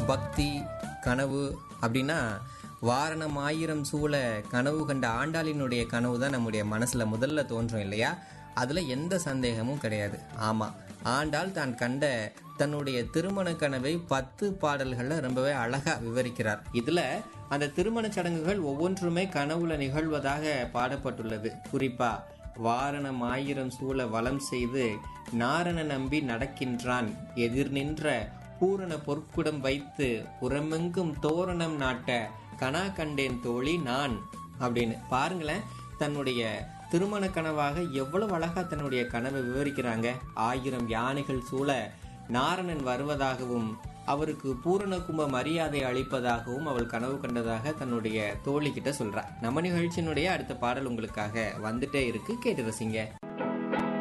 பக்தி கனவு அப்படின்னா வாரணம் ஆயிரம் சூழ கனவு கண்ட ஆண்டாளினுடைய கனவு தான் நம்முடைய மனசுல முதல்ல தோன்றும் இல்லையா அதுல எந்த சந்தேகமும் கிடையாது ஆமா ஆண்டாள் தான் கண்ட தன்னுடைய திருமண கனவை பத்து பாடல்கள்ல ரொம்பவே அழகா விவரிக்கிறார் இதுல அந்த திருமண சடங்குகள் ஒவ்வொன்றுமே கனவுல நிகழ்வதாக பாடப்பட்டுள்ளது குறிப்பா வாரணம் ஆயிரம் சூழ வலம் செய்து நாரண நம்பி நடக்கின்றான் எதிர் நின்ற பூரண பொற்குடம் வைத்து புறமெங்கும் தோரணம் நாட்ட கனா கண்டேன் தோழி நான் அப்படின்னு பாருங்களேன் தன்னுடைய திருமண கனவாக எவ்வளவு அழகா தன்னுடைய கனவை விவரிக்கிறாங்க ஆயிரம் யானைகள் சூழ நாரணன் வருவதாகவும் அவருக்கு பூரண கும்ப மரியாதை அளிப்பதாகவும் அவள் கனவு கண்டதாக தன்னுடைய தோழி கிட்ட சொல்றா நம்ம நிகழ்ச்சியினுடைய அடுத்த பாடல் உங்களுக்காக வந்துட்டே இருக்கு கேட்டு ரசிங்க